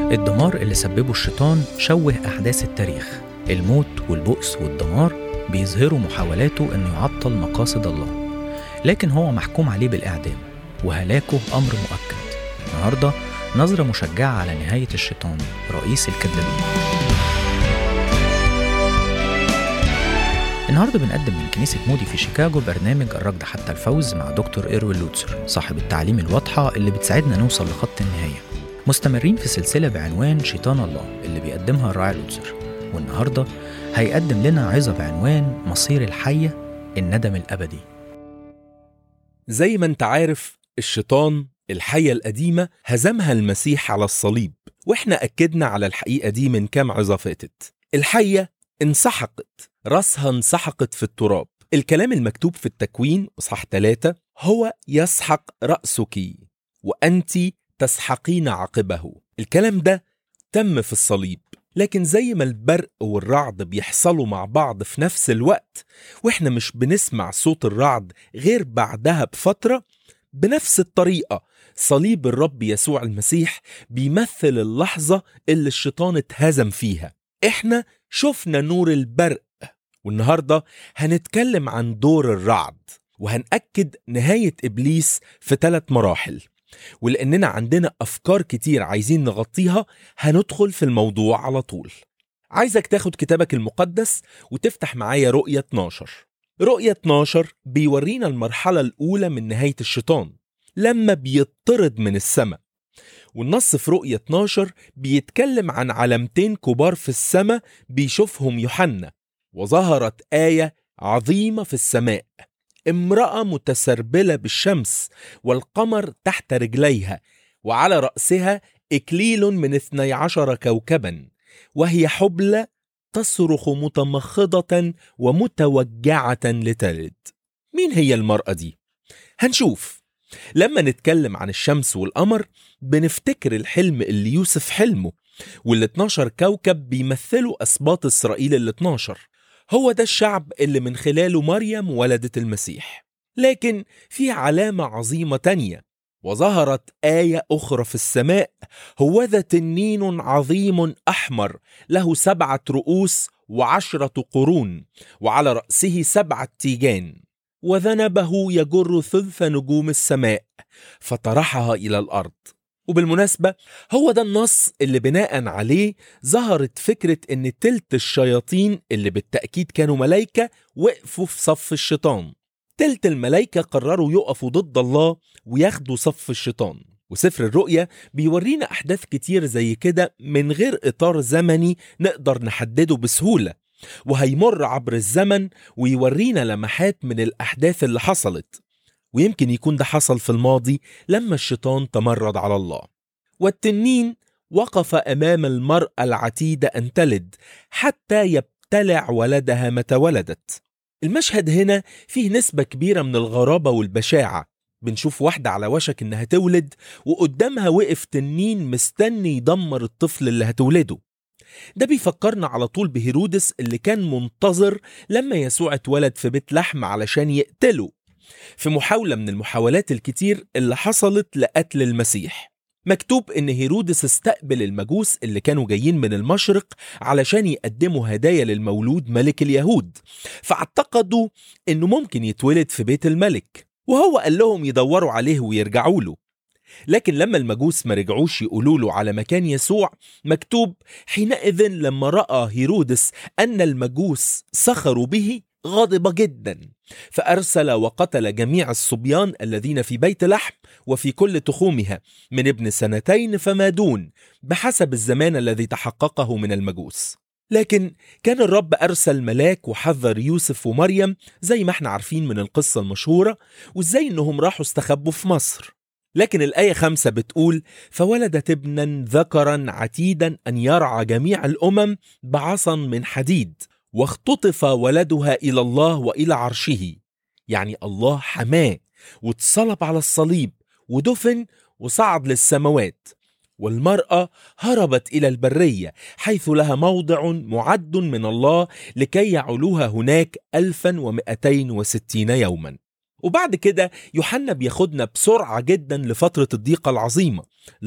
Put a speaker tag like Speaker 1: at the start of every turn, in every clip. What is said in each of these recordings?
Speaker 1: الدمار اللي سببه الشيطان شوه أحداث التاريخ الموت والبؤس والدمار بيظهروا محاولاته أنه يعطل مقاصد الله لكن هو محكوم عليه بالإعدام وهلاكه أمر مؤكد النهاردة نظرة مشجعة على نهاية الشيطان رئيس الكذابين النهارده بنقدم من كنيسة مودي في شيكاغو برنامج الركض حتى الفوز مع دكتور إيروين لوتسر صاحب التعليم الواضحة اللي بتساعدنا نوصل لخط النهاية مستمرين في سلسلة بعنوان شيطان الله اللي بيقدمها الراعي لوتسر والنهاردة هيقدم لنا عظة بعنوان مصير الحية الندم الأبدي
Speaker 2: زي ما انت عارف الشيطان الحية القديمة هزمها المسيح على الصليب واحنا أكدنا على الحقيقة دي من كام عظة فاتت الحية انسحقت راسها انسحقت في التراب الكلام المكتوب في التكوين اصحاح ثلاثة هو يسحق رأسك وأنت تسحقين عقبه الكلام ده تم في الصليب لكن زي ما البرق والرعد بيحصلوا مع بعض في نفس الوقت واحنا مش بنسمع صوت الرعد غير بعدها بفترة بنفس الطريقة صليب الرب يسوع المسيح بيمثل اللحظة اللي الشيطان اتهزم فيها احنا شفنا نور البرق والنهارده هنتكلم عن دور الرعد وهنأكد نهاية إبليس في ثلاث مراحل ولأننا عندنا أفكار كتير عايزين نغطيها هندخل في الموضوع على طول عايزك تاخد كتابك المقدس وتفتح معايا رؤية 12 رؤية 12 بيورينا المرحلة الأولى من نهاية الشيطان لما بيطرد من السماء والنص في رؤية 12 بيتكلم عن علامتين كبار في السماء بيشوفهم يوحنا وظهرت آية عظيمة في السماء امرأة متسربلة بالشمس والقمر تحت رجليها وعلى رأسها إكليل من اثني عشر كوكبا وهي حبلى تصرخ متمخضة ومتوجعة لتلد مين هي المرأة دي؟ هنشوف لما نتكلم عن الشمس والقمر بنفتكر الحلم اللي يوسف حلمه وال 12 كوكب بيمثلوا أسباط إسرائيل ال 12 هو ده الشعب اللي من خلاله مريم ولدت المسيح لكن في علامة عظيمة تانية وظهرت آية أخرى في السماء هوذا تنين عظيم أحمر له سبعة رؤوس وعشرة قرون وعلى رأسه سبعة تيجان وذنبه يجر ثلث نجوم السماء فطرحها إلى الأرض وبالمناسبة هو ده النص اللي بناء عليه ظهرت فكرة ان تلت الشياطين اللي بالتأكيد كانوا ملايكة وقفوا في صف الشيطان تلت الملايكة قرروا يقفوا ضد الله وياخدوا صف الشيطان وسفر الرؤية بيورينا أحداث كتير زي كده من غير إطار زمني نقدر نحدده بسهولة وهيمر عبر الزمن ويورينا لمحات من الأحداث اللي حصلت ويمكن يكون ده حصل في الماضي لما الشيطان تمرد على الله والتنين وقف امام المراه العتيده ان تلد حتى يبتلع ولدها متى ولدت المشهد هنا فيه نسبه كبيره من الغرابه والبشاعه بنشوف واحدة على وشك إنها تولد وقدامها وقف تنين مستني يدمر الطفل اللي هتولده ده بيفكرنا على طول بهيرودس اللي كان منتظر لما يسوع اتولد في بيت لحم علشان يقتله في محاولة من المحاولات الكتير اللي حصلت لقتل المسيح مكتوب ان هيرودس استقبل المجوس اللي كانوا جايين من المشرق علشان يقدموا هدايا للمولود ملك اليهود فاعتقدوا انه ممكن يتولد في بيت الملك وهو قال لهم يدوروا عليه ويرجعوا له لكن لما المجوس ما رجعوش يقولوا له على مكان يسوع مكتوب حينئذ لما راى هيرودس ان المجوس سخروا به غضب جدا فارسل وقتل جميع الصبيان الذين في بيت لحم وفي كل تخومها من ابن سنتين فما دون بحسب الزمان الذي تحققه من المجوس لكن كان الرب أرسل ملاك وحذر يوسف ومريم زي ما احنا عارفين من القصة المشهورة وازاي انهم راحوا استخبوا في مصر لكن الآية خمسة بتقول فولدت ابنا ذكرا عتيدا أن يرعى جميع الأمم بعصا من حديد واختطف ولدها إلى الله وإلى عرشه يعني الله حماه واتصلب على الصليب ودفن وصعد للسماوات والمرأة هربت إلى البرية حيث لها موضع معد من الله لكي يعلوها هناك ألفا ومئتين وستين يوما وبعد كده يوحنا بياخدنا بسرعة جدا لفترة الضيقة العظيمة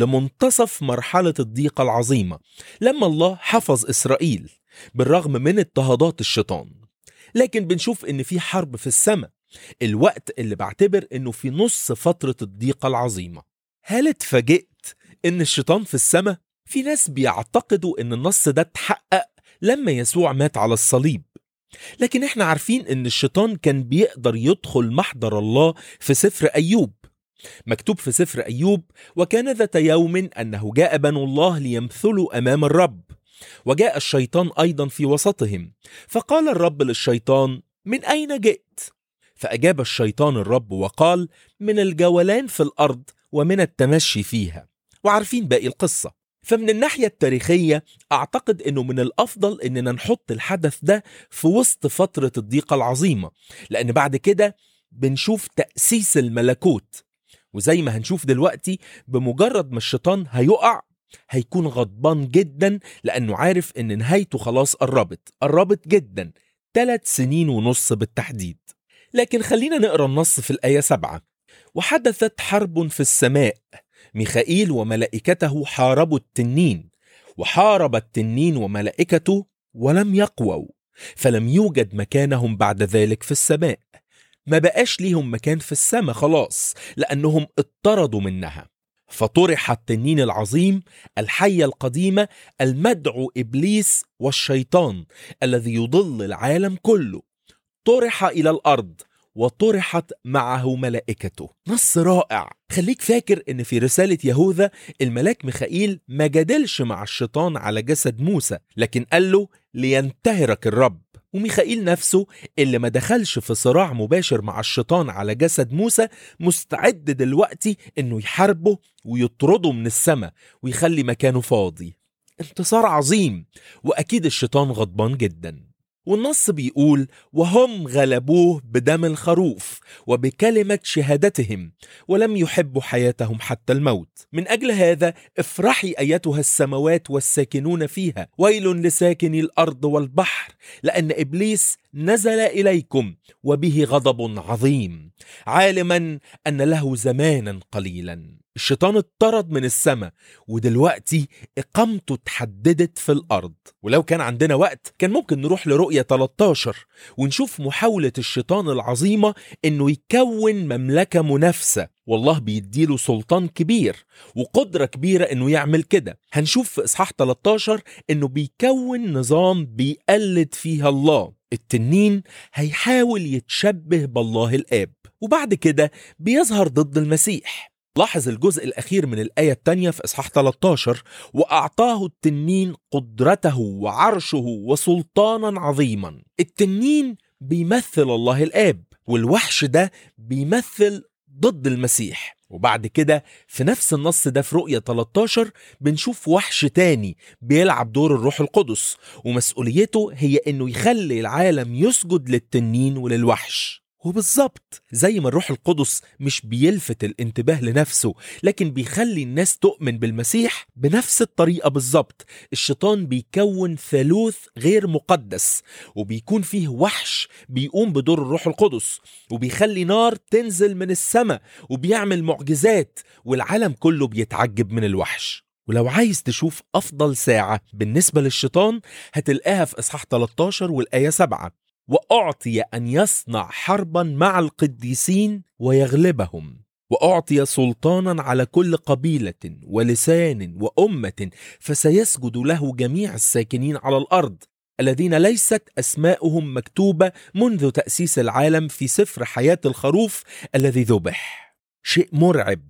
Speaker 2: لمنتصف مرحلة الضيقة العظيمة لما الله حفظ إسرائيل بالرغم من اضطهادات الشيطان لكن بنشوف إن في حرب في السماء الوقت اللي بعتبر إنه في نص فترة الضيقة العظيمة هل اتفاجئت إن الشيطان في السماء؟ في ناس بيعتقدوا إن النص ده اتحقق لما يسوع مات على الصليب لكن احنا عارفين ان الشيطان كان بيقدر يدخل محضر الله في سفر ايوب مكتوب في سفر ايوب وكان ذات يوم انه جاء بنو الله ليمثلوا امام الرب وجاء الشيطان ايضا في وسطهم فقال الرب للشيطان من اين جئت فاجاب الشيطان الرب وقال من الجولان في الارض ومن التمشي فيها وعارفين باقي القصه فمن الناحية التاريخية أعتقد أنه من الأفضل أننا نحط الحدث ده في وسط فترة الضيقة العظيمة لأن بعد كده بنشوف تأسيس الملكوت وزي ما هنشوف دلوقتي بمجرد ما الشيطان هيقع هيكون غضبان جدا لأنه عارف أن نهايته خلاص قربت قربت جدا ثلاث سنين ونص بالتحديد لكن خلينا نقرأ النص في الآية سبعة وحدثت حرب في السماء ميخائيل وملائكته حاربوا التنين وحارب التنين وملائكته ولم يقووا فلم يوجد مكانهم بعد ذلك في السماء ما بقاش ليهم مكان في السماء خلاص لأنهم اطردوا منها فطرح التنين العظيم الحية القديمة المدعو إبليس والشيطان الذي يضل العالم كله طرح إلى الأرض وطرحت معه ملائكته نص رائع خليك فاكر ان في رسالة يهوذا الملاك ميخائيل ما جادلش مع الشيطان على جسد موسى لكن قال له لينتهرك الرب وميخائيل نفسه اللي ما دخلش في صراع مباشر مع الشيطان على جسد موسى مستعد دلوقتي انه يحاربه ويطرده من السماء ويخلي مكانه فاضي انتصار عظيم واكيد الشيطان غضبان جدا والنص بيقول وهم غلبوه بدم الخروف وبكلمة شهادتهم ولم يحبوا حياتهم حتى الموت من أجل هذا افرحي أيتها السماوات والساكنون فيها ويل لساكني الأرض والبحر لأن إبليس نزل إليكم وبه غضب عظيم عالما أن له زمانا قليلا الشيطان اتطرد من السماء ودلوقتي إقامته اتحددت في الأرض ولو كان عندنا وقت كان ممكن نروح لرؤية 13 ونشوف محاولة الشيطان العظيمة إنه يكون مملكة منافسة والله بيديله سلطان كبير وقدرة كبيرة إنه يعمل كده هنشوف في إصحاح 13 إنه بيكون نظام بيقلد فيها الله التنين هيحاول يتشبه بالله الآب وبعد كده بيظهر ضد المسيح لاحظ الجزء الأخير من الآية الثانية في إصحاح 13 وأعطاه التنين قدرته وعرشه وسلطانا عظيما التنين بيمثل الله الآب والوحش ده بيمثل ضد المسيح وبعد كده في نفس النص ده في رؤية 13 بنشوف وحش تاني بيلعب دور الروح القدس ومسؤوليته هي انه يخلي العالم يسجد للتنين وللوحش وبالظبط زي ما الروح القدس مش بيلفت الانتباه لنفسه لكن بيخلي الناس تؤمن بالمسيح بنفس الطريقة بالظبط الشيطان بيكون ثالوث غير مقدس وبيكون فيه وحش بيقوم بدور الروح القدس وبيخلي نار تنزل من السماء وبيعمل معجزات والعالم كله بيتعجب من الوحش ولو عايز تشوف أفضل ساعة بالنسبة للشيطان هتلقاها في إصحاح 13 والآية 7 واعطي ان يصنع حربا مع القديسين ويغلبهم واعطي سلطانا على كل قبيله ولسان وامه فسيسجد له جميع الساكنين على الارض الذين ليست اسماؤهم مكتوبه منذ تاسيس العالم في سفر حياه الخروف الذي ذبح شيء مرعب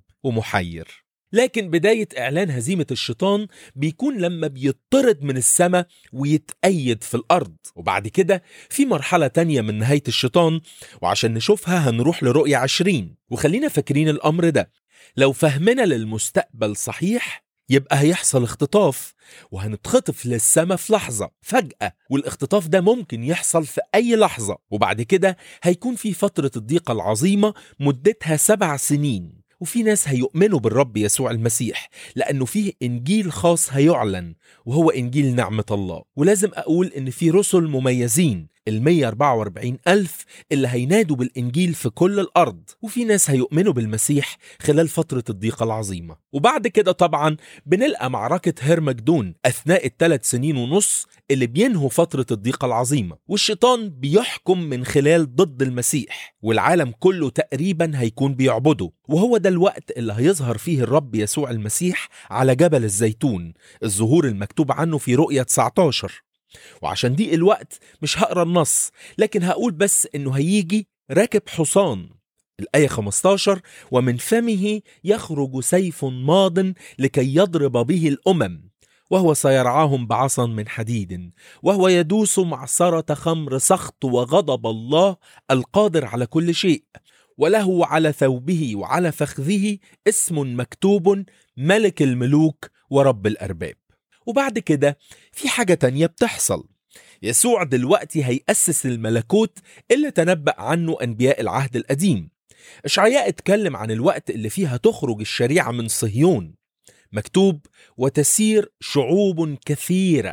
Speaker 2: ومحير لكن بداية إعلان هزيمة الشيطان بيكون لما بيطرد من السماء ويتأيد في الأرض وبعد كده في مرحلة تانية من نهاية الشيطان وعشان نشوفها هنروح لرؤية عشرين وخلينا فاكرين الأمر ده لو فهمنا للمستقبل صحيح يبقى هيحصل اختطاف وهنتخطف للسما في لحظة فجأة والاختطاف ده ممكن يحصل في أي لحظة وبعد كده هيكون في فترة الضيقة العظيمة مدتها سبع سنين وفي ناس هيؤمنوا بالرب يسوع المسيح لأنه فيه إنجيل خاص هيعلن وهو إنجيل نعمة الله ولازم أقول إن في رسل مميزين ال 144 ألف اللي هينادوا بالإنجيل في كل الأرض وفي ناس هيؤمنوا بالمسيح خلال فترة الضيقة العظيمة وبعد كده طبعا بنلقى معركة هرمجدون أثناء الثلاث سنين ونص اللي بينهوا فترة الضيقة العظيمة والشيطان بيحكم من خلال ضد المسيح والعالم كله تقريبا هيكون بيعبده وهو ده الوقت اللي هيظهر فيه الرب يسوع المسيح على جبل الزيتون الظهور المكتوب عنه في رؤية 19 وعشان دي الوقت مش هقرا النص لكن هقول بس انه هيجي راكب حصان الآية 15 ومن فمه يخرج سيف ماض لكي يضرب به الأمم وهو سيرعاهم بعصا من حديد وهو يدوس معصرة خمر سخط وغضب الله القادر على كل شيء وله على ثوبه وعلى فخذه اسم مكتوب ملك الملوك ورب الأرباب وبعد كده في حاجة تانية بتحصل يسوع دلوقتي هيأسس الملكوت اللي تنبأ عنه أنبياء العهد القديم إشعياء اتكلم عن الوقت اللي فيها تخرج الشريعة من صهيون مكتوب وتسير شعوب كثيرة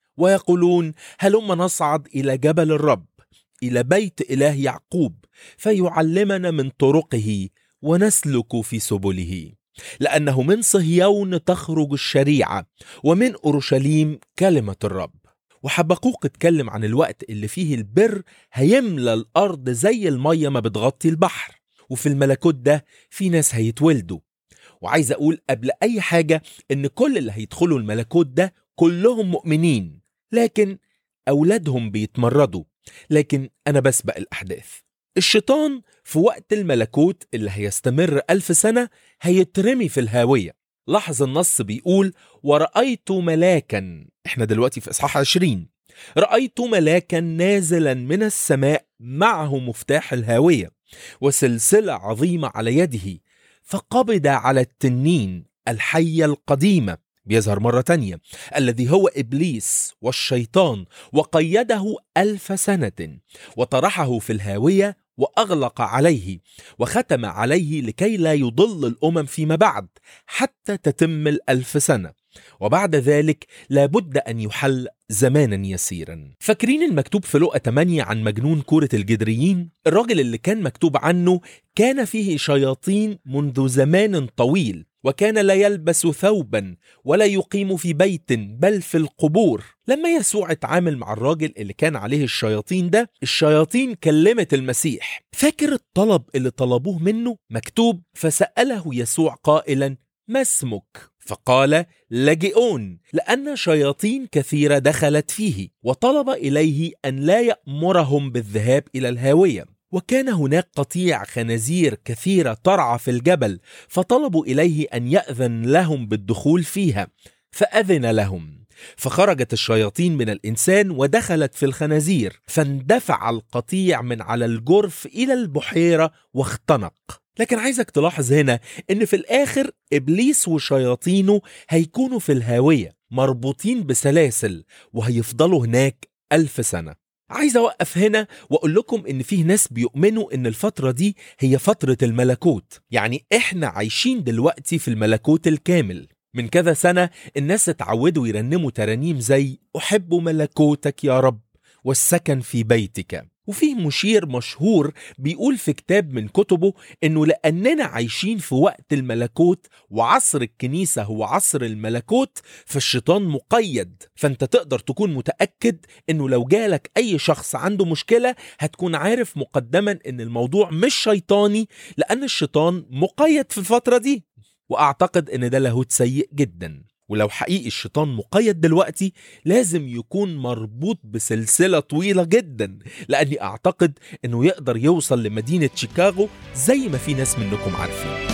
Speaker 2: ويقولون هلم نصعد إلى جبل الرب إلى بيت إله يعقوب فيعلمنا من طرقه ونسلك في سبله لأنه من صهيون تخرج الشريعة ومن أورشليم كلمة الرب وحبقوق اتكلم عن الوقت اللي فيه البر هيملى الأرض زي المية ما بتغطي البحر وفي الملكوت ده في ناس هيتولدوا وعايز أقول قبل أي حاجة إن كل اللي هيدخلوا الملكوت ده كلهم مؤمنين لكن أولادهم بيتمردوا لكن أنا بسبق الأحداث الشيطان في وقت الملكوت اللي هيستمر ألف سنة هيترمي في الهاوية لاحظ النص بيقول ورأيت ملاكا احنا دلوقتي في إصحاح 20 رأيت ملاكا نازلا من السماء معه مفتاح الهاوية وسلسلة عظيمة على يده فقبض على التنين الحية القديمة بيظهر مرة تانية الذي هو إبليس والشيطان وقيده ألف سنة وطرحه في الهاوية وأغلق عليه وختم عليه لكي لا يضل الأمم فيما بعد حتى تتم الألف سنة وبعد ذلك لابد أن يحل زمانا يسيرا فاكرين المكتوب في لقى 8 عن مجنون كورة الجدريين الراجل اللي كان مكتوب عنه كان فيه شياطين منذ زمان طويل وكان لا يلبس ثوبا ولا يقيم في بيت بل في القبور لما يسوع اتعامل مع الراجل اللي كان عليه الشياطين ده الشياطين كلمت المسيح فاكر الطلب اللي طلبوه منه مكتوب فسأله يسوع قائلا ما اسمك فقال لجئون لأن شياطين كثيرة دخلت فيه وطلب إليه أن لا يأمرهم بالذهاب إلى الهاوية وكان هناك قطيع خنازير كثيرة ترعى في الجبل فطلبوا إليه أن يأذن لهم بالدخول فيها فأذن لهم فخرجت الشياطين من الإنسان ودخلت في الخنازير فاندفع القطيع من على الجرف إلى البحيرة واختنق لكن عايزك تلاحظ هنا ان في الاخر ابليس وشياطينه هيكونوا في الهاويه مربوطين بسلاسل وهيفضلوا هناك ألف سنة عايز أوقف هنا وأقول لكم إن فيه ناس بيؤمنوا إن الفترة دي هي فترة الملكوت يعني إحنا عايشين دلوقتي في الملكوت الكامل من كذا سنة الناس اتعودوا يرنموا ترانيم زي أحب ملكوتك يا رب والسكن في بيتك وفيه مشير مشهور بيقول في كتاب من كتبه انه لاننا عايشين في وقت الملكوت وعصر الكنيسه هو عصر الملكوت فالشيطان مقيد فانت تقدر تكون متاكد انه لو جالك اي شخص عنده مشكله هتكون عارف مقدما ان الموضوع مش شيطاني لان الشيطان مقيد في الفتره دي واعتقد ان ده لاهوت سيء جدا ولو حقيقي الشيطان مقيد دلوقتي لازم يكون مربوط بسلسلة طويلة جدا لأني أعتقد أنه يقدر يوصل لمدينة شيكاغو زي ما في ناس منكم عارفين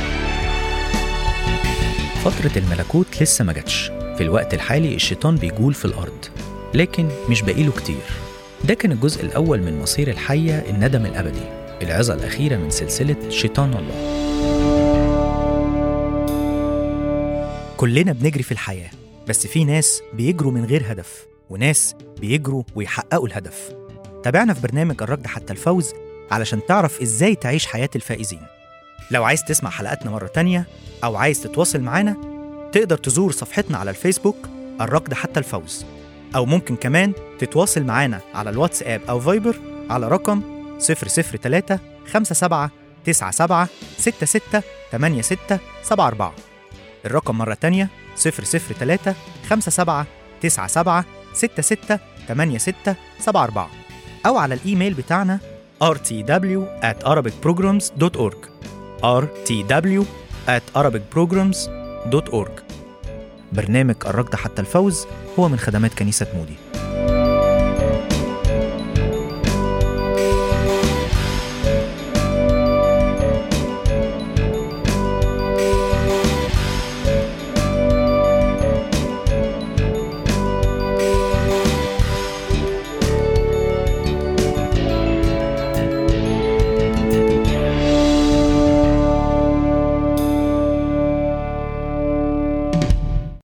Speaker 1: فترة الملكوت لسه ما جاتش في الوقت الحالي الشيطان بيجول في الأرض لكن مش باقيله كتير ده كان الجزء الأول من مصير الحية الندم الأبدي العظة الأخيرة من سلسلة شيطان الله
Speaker 3: كلنا بنجري في الحياة بس في ناس بيجروا من غير هدف وناس بيجروا ويحققوا الهدف تابعنا في برنامج الركض حتى الفوز علشان تعرف ازاي تعيش حياة الفائزين لو عايز تسمع حلقاتنا مرة تانية أو عايز تتواصل معانا تقدر تزور صفحتنا على الفيسبوك الركض حتى الفوز أو ممكن كمان تتواصل معانا على الواتساب أو فايبر على رقم 003 57 97 66 86 74 الرقم مرة تانية 003 57 97 66 86 74 أو على الإيميل بتاعنا rtw at arabicprograms.org rtw at arabicprograms.org برنامج الركض حتى الفوز هو من خدمات كنيسة مودي